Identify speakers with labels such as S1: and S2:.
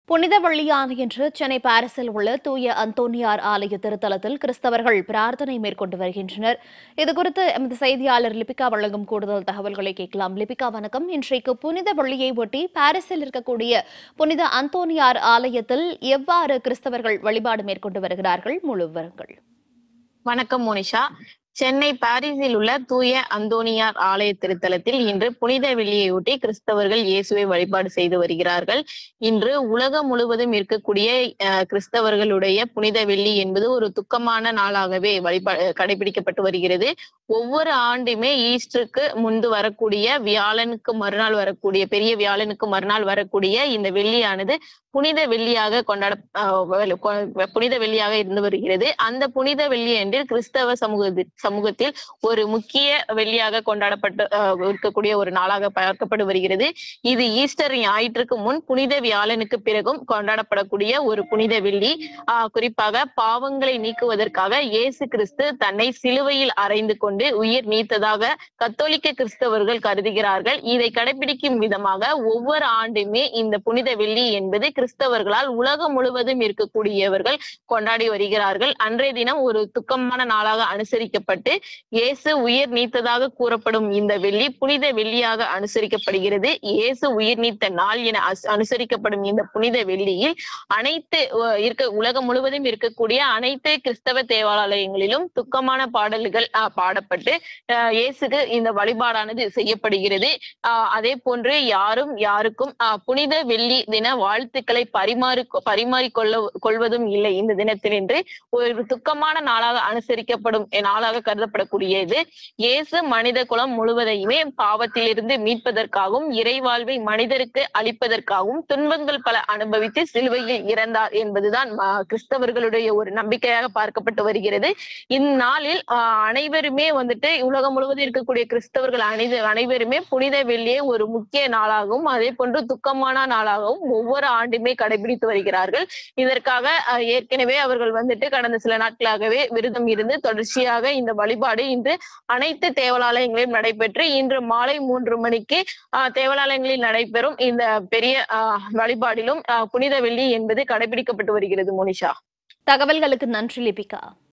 S1: புனித வெள்ளியான இன்று சென்னை பாரிஸில் உள்ள தூய அந்தோனியார் ஆலய திருத்தலத்தில் கிறிஸ்தவர்கள் பிரார்த்தனை மேற்கொண்டு வருகின்றனர் இதுகுறித்து எமது செய்தியாளர் லிபிகா வழங்கும் கூடுதல் தகவல்களை கேட்கலாம் லிபிகா வணக்கம் இன்றைக்கு புனித வெள்ளியை ஒட்டி பாரிஸில் இருக்கக்கூடிய புனித அந்தோனியார் ஆலயத்தில் எவ்வாறு கிறிஸ்தவர்கள் வழிபாடு மேற்கொண்டு வருகிறார்கள் முழு விவரங்கள்
S2: வணக்கம் மோனிஷா சென்னை பாரிஸில் உள்ள தூய அந்தோனியார் ஆலய திருத்தலத்தில் இன்று புனித வெள்ளியையொட்டி கிறிஸ்தவர்கள் இயேசுவை வழிபாடு செய்து வருகிறார்கள் இன்று உலகம் முழுவதும் இருக்கக்கூடிய அஹ், கிறிஸ்தவர்களுடைய புனித வெள்ளி என்பது ஒரு துக்கமான நாளாகவே வழிபா கடைபிடிக்கப்பட்டு வருகிறது ஒவ்வொரு ஆண்டுமே ஈஸ்டருக்கு முன்பு வரக்கூடிய வியாழனுக்கு மறுநாள் வரக்கூடிய பெரிய வியாழனுக்கு மறுநாள் வரக்கூடிய இந்த வெள்ளியானது புனித வெள்ளியாக கொண்டாட அஹ், வெ- கொ- புனித வெள்ளியாக இருந்து வருகிறது அந்த புனித வெள்ளி அன்றில் கிறிஸ்தவ சமூக சமூகத்தில் ஒரு முக்கிய வெள்ளியாக கொண்டாடப்பட்டு அஹ், இருக்கக்கூடிய ஒரு நாளாக பார்க்கப்பட்டு வருகிறது இது ஈஸ்டர் ஞாயிற்றுக்கு முன் புனித வியாழனுக்கு பிறகும் கொண்டாடப்படக்கூடிய ஒரு புனித வெள்ளி ஆஹ் குறிப்பாக பாவங்களை நீக்குவதற்காக இயேசு கிறிஸ்து தன்னை சிலுவையில் அறைந்து கொண்டு உயிர் நீத்ததாக கத்தோலிக்க கிறிஸ்தவர்கள் கருதுகிறார்கள் இதை கடைபிடிக்கும் விதமாக ஒவ்வொரு ஆண்டுமே இந்த புனித வெள்ளி என்பது கிறிஸ்தவர்களால் உலகம் முழுவதும் இருக்கக்கூடியவர்கள் கொண்டாடி வருகிறார்கள் அன்றைய தினம் ஒரு துக்கமான நாளாக அனுசரிக்கப்பட்டு இயேசு உயிர் நீத்ததாக கூறப்படும் இந்த வெள்ளி புனித வெள்ளியாக அனுசரிக்கப்படுகிறது இயேசு உயிர் நீத்த நாள் என அஸ்- அனுசரிக்கப்படும் இந்த புனித வெள்ளியில் அனைத்து அஹ், இருக்க உலகம் முழுவதும் இருக்கக்கூடிய அனைத்து கிறிஸ்தவ தேவாலயங்களிலும் துக்கமான பாடல்கள் அஹ், பாடப்பட்டு அஹ், இயேசுக்கு இந்த வழிபாடானது செய்யப்படுகிறது ஆஹ் அதே போன்று யாரும் யாருக்கும் ஆஹ் புனித வெள்ளி தின வாழ்த்துக்களை பரிமாறி பரிமாறிக்கொள்ள கொள்வதும் இல்லை இந்த தினத்தில் என்று ஒரு துக்கமான நாளாக அனுசரிக்கப்படும் நாளாக கருதப்படக்கூடியது இயேசு மனித குலம் முழுவதையுமே பாவத்திலிருந்து மீட்பதற்காகவும் இறைவாழ்வை மனிதருக்கு அளிப்பதற்காகவும் துன்பங்கள் பல அனுபவித்து சிலுவையில் இறந்தார் என்பதுதான் ம- கிறிஸ்தவர்களுடைய ஒரு நம்பிக்கையாக பார்க்கப்பட்டு வருகிறது இந்நாளில் ஆஹ் அனைவருமே வந்துட்டு உலகம் முழுவதும் இருக்கக்கூடிய கிறிஸ்தவர்கள் அனைது அனைவருமே புனித வெள்ளியை ஒரு முக்கிய நாளாகவும் அதே போன்று துக்கமான நாளாகவும் ஒவ்வொரு ஆண்டுமே கடைபிடித்து வருகிறார்கள் இதற்காக ஆஹ் ஏற்கனவே அவர்கள் வந்துட்டு கடந்த சில நாட்களாகவே விரதம் இருந்து தொடர்ச்சியாக இந்த வழிபாடு இன்று அனைத்து தேவாலயங்களிலும் நடைபெற்று இன்று மாலை மூன்று மணிக்கு ஆஹ் தேவாலயங்களில் நடைபெறும் இந்த பெரிய ஆஹ் வழிபாடிலும் ஆஹ் புனித வெள்ளி என்பது கடைபிடிக்கப்பட்டு வருகிறது மோனிஷா
S1: தகவல்களுக்கு நன்றி லிபிகா